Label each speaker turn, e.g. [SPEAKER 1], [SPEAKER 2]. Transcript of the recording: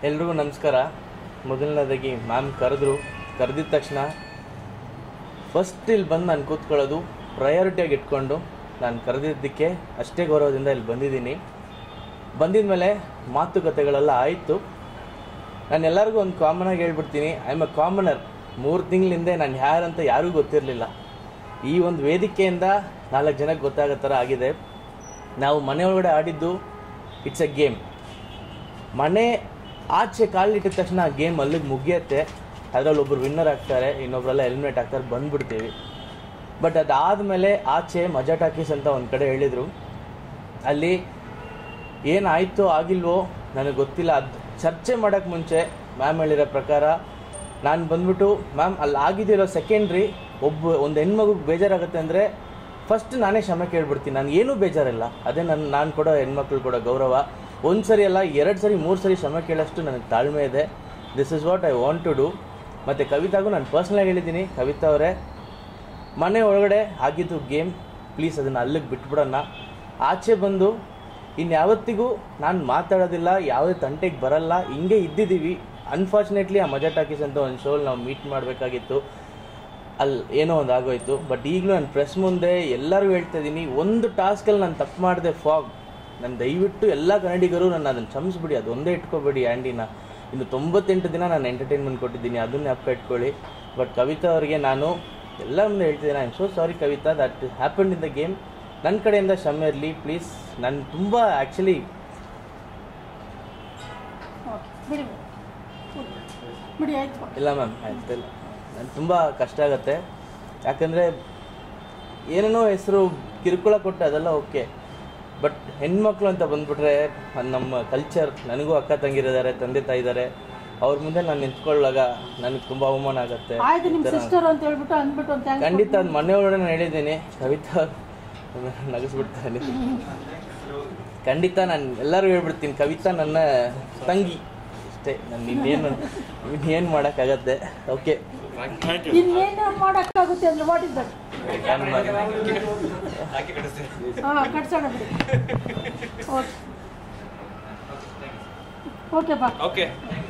[SPEAKER 1] ಎಲ್ರಿಗೂ ನಮಸ್ಕಾರ ಮೊದಲನೇದಾಗಿ ಮ್ಯಾಮ್ ಕರೆದ್ರು ಕರೆದಿದ ತಕ್ಷಣ ಫಸ್ಟ್ ಇಲ್ಲಿ ಬಂದು ನಾನು ಕೂತ್ಕೊಳ್ಳೋದು ಪ್ರಯಾರಿಟಿಯಾಗಿ ಇಟ್ಕೊಂಡು ನಾನು ಕರೆದಿದ್ದಕ್ಕೆ ಅಷ್ಟೇ ಗೌರವದಿಂದ ಇಲ್ಲಿ ಬಂದಿದ್ದೀನಿ ಬಂದಿದ ಮೇಲೆ ಮಾತುಕತೆಗಳೆಲ್ಲ ಆಯಿತು ನಾನು ಎಲ್ಲರಿಗೂ ಒಂದು ಕಾಮನಾಗಿ ಹೇಳ್ಬಿಡ್ತೀನಿ ಐ ಆಮ್ ಅ ಕಾಮನರ್ ಮೂರು ತಿಂಗಳಿಂದೆ ನಾನು ಯಾರಂತ ಯಾರಿಗೂ ಗೊತ್ತಿರಲಿಲ್ಲ ಈ ಒಂದು ವೇದಿಕೆಯಿಂದ ನಾಲ್ಕು ಜನಕ್ಕೆ ಗೊತ್ತಾಗೋ ಥರ ಆಗಿದೆ ನಾವು ಮನೆ ಒಳಗಡೆ ಆಡಿದ್ದು ಇಟ್ಸ್ ಎ ಗೇಮ್ ಮನೆ ಆಚೆ ಕಾಲಿಟ್ಟಿದ ತಕ್ಷಣ ಆ ಗೇಮ್ ಅಲ್ಲಿಗೆ ಮುಗಿಯತ್ತೆ ಅದರಲ್ಲಿ ಒಬ್ರು ವಿನ್ನರ್ ಆಗ್ತಾರೆ ಇನ್ನೊಬ್ರೆಲ್ಲ ಎಲಿಮಿನೇಟ್ ಆಗ್ತಾರೆ ಬಂದ್ಬಿಡ್ತೀವಿ ಬಟ್ ಅದಾದಮೇಲೆ ಆಚೆ ಮಜಾ ಟಾಕೀಸ್ ಅಂತ ಒಂದು ಕಡೆ ಹೇಳಿದರು ಅಲ್ಲಿ ಏನಾಯಿತು ಆಗಿಲ್ವೋ ನನಗೆ ಗೊತ್ತಿಲ್ಲ ಅದು ಚರ್ಚೆ ಮಾಡೋಕ್ಕೆ ಮುಂಚೆ ಮ್ಯಾಮ್ ಹೇಳಿರೋ ಪ್ರಕಾರ ನಾನು ಬಂದ್ಬಿಟ್ಟು ಮ್ಯಾಮ್ ಅಲ್ಲಿ ಆಗಿದ್ದಿರೋ ಸೆಕೆಂಡ್ರಿ ಒಬ್ಬ ಒಂದು ಹೆಣ್ಮಗುಗೆ ಬೇಜಾರಾಗುತ್ತೆ ಅಂದರೆ ಫಸ್ಟ್ ನಾನೇ ಕ್ಷಮೆ ಕೇಳ್ಬಿಡ್ತೀನಿ ನಾನು ಏನೂ ಬೇಜಾರಿಲ್ಲ ಅದೇ ನನ್ನ ನಾನು ಕೊಡೋ ಹೆಣ್ಮಕ್ಳು ಕೊಡೋ ಗೌರವ ಒಂದು ಸರಿ ಅಲ್ಲ ಎರಡು ಸರಿ ಮೂರು ಸರಿ ಕ್ಷಮೆ ಕೇಳೋಷ್ಟು ನನಗೆ ತಾಳ್ಮೆ ಇದೆ this is what I want to do ಮತ್ತು ಕವಿತಾಗೂ ನಾನು ಪರ್ಸ್ನಲಾಗಿ ಹೇಳಿದ್ದೀನಿ ಕವಿತಾ ಅವರೇ ಮನೆ ಒಳಗಡೆ ಆಗಿದ್ದು ಗೇಮ್ ಪ್ಲೀಸ್ ಅದನ್ನು ಅಲ್ಲಿಗೆ ಬಿಟ್ಬಿಡೋಣ ಆಚೆ ಬಂದು ಇನ್ಯಾವತ್ತಿಗೂ ನಾನು ಮಾತಾಡೋದಿಲ್ಲ ಯಾವುದೇ ತಂಟೆಗೆ ಬರಲ್ಲ ಹಿಂಗೆ ಇದ್ದಿದ್ದೀವಿ ಅನ್ಫಾರ್ಚುನೇಟ್ಲಿ ಆ ಮಜಾ ಟಾಕೀಸ್ ಅಂತ ಒಂದು ಶೋಲ್ ನಾವು ಮೀಟ್ ಮಾಡಬೇಕಾಗಿತ್ತು ಅಲ್ಲಿ ಏನೋ ಒಂದು ಆಗೋಯ್ತು ಬಟ್ ಈಗಲೂ ನಾನು ಪ್ರೆಸ್ ಮುಂದೆ ಎಲ್ಲರಿಗೂ ಹೇಳ್ತಾ ಇದ್ದೀನಿ ಒಂದು ಟಾಸ್ಕಲ್ಲಿ ನಾನು ತಪ್ಪು ಮಾಡಿದೆ ಫಾಗ್ ನಾನು ದಯವಿಟ್ಟು ಎಲ್ಲ ಕನ್ನಡಿಗರು ನನ್ನ ಅದನ್ನು ಕ್ಷಮಿಸ್ಬಿಡಿ ಅದು ಒಂದೇ ಇಟ್ಕೋಬೇಡಿ ಆ್ಯಂಡಿನ ಇನ್ನು ತೊಂಬತ್ತೆಂಟು ದಿನ ನಾನು ಎಂಟರ್ಟೈನ್ಮೆಂಟ್ ಕೊಟ್ಟಿದ್ದೀನಿ ಅದನ್ನೇ ಅಪ್ಪ ಇಟ್ಕೊಳ್ಳಿ ಬಟ್ ಕವಿತಾ ಅವರಿಗೆ ನಾನು ಎಲ್ಲ ಮುಂದೆ ಹೇಳ್ತಿದ್ದೀನಿ I am so sorry Kavitha that happen in the game ನನ್ನ ಕಡೆಯಿಂದ ಕ್ಷಮೆ ಇರಲಿ ಪ್ಲೀಸ್ ನಾನು ತುಂಬ ಆ್ಯಕ್ಚುಲಿ
[SPEAKER 2] ಓಕೆ ಬಿಡಿ ಬಿಡಿ ಆಯ್ತು
[SPEAKER 1] ಇಲ್ಲ ಮ್ಯಾಮ್ ಆಯ್ತಿಲ್ಲ ನಾನು ತುಂಬ ಕಷ್ಟ ಆಗುತ್ತೆ ಯಾಕಂದರೆ ಏನೇನೋ ಹೆಸರು ಕಿರುಕುಳ ಕೊಟ್ಟು ಅದೆಲ್ಲ ಓಕೆ ಬಟ್ ಹೆಣ್ಮಕ್ಳು ಅಂತ ಬಂದ್ಬಿಟ್ರೆ ಅದ್ ನಮ್ಮ ಕಲ್ಚರ್ ನನಗೂ ಅಕ್ಕ ತಂಗಿರಿದ್ದಾರೆ ತಂದೆ ತಾಯಿ ಇದ್ದಾರೆ ಅವ್ರ ಮುಂದೆ ನಾನು ನಿಂತ್ಕೊಳ್ಳಾಗ ನನಗೆ ತುಂಬ ಅವಮಾನ ಆಗುತ್ತೆ
[SPEAKER 2] ಆಯ್ತು ನಿಮ್ಮ
[SPEAKER 1] ಈ ಥರ-
[SPEAKER 2] ಸಿಸ್ಟರ್ ಅಂತ ಹೇಳ್ಬಿಟ್ಟು ಅಂದ್ಬಿಟ್ಟು ಅಂತ ಹೆಂಗ್
[SPEAKER 1] ಖಂಡಿತ ಅದು ಮನೆ ಒಳಗಡೆ ನಾನು ಹೇಳಿದ್ದೀನಿ ಕವಿತಾ ನಗಿಸ್ಬಿಡ್ತಾನೆ ಖಂಡಿತ ನಾನು ಎಲ್ಲರೂ ಹೇಳ್ಬಿಡ್ತೀನಿ ಕವಿತಾ ನನ್ನ ತಂಗಿ ಅಷ್ಟೇ ನಾನು ಇನ್ನೇನು ಇನ್ನೇನು ಮಾಡೋಕ್ಕಾಗತ್ತೆ ಓಕೆ
[SPEAKER 2] ಇನ್ನೇನು ಮಾಡೋಕ್ಕಾಗುತ್ತೆ ಅಂದ್ರೆ ವಾಟ್ ಇಸ್ ದಟ್
[SPEAKER 1] ನಾನು
[SPEAKER 2] ಹಾಂ ಕಟ್ಸೋಣ ಬಿಡಿ ಓಕೆ ಓಕೆ ಬಾ
[SPEAKER 3] ಓಕೆ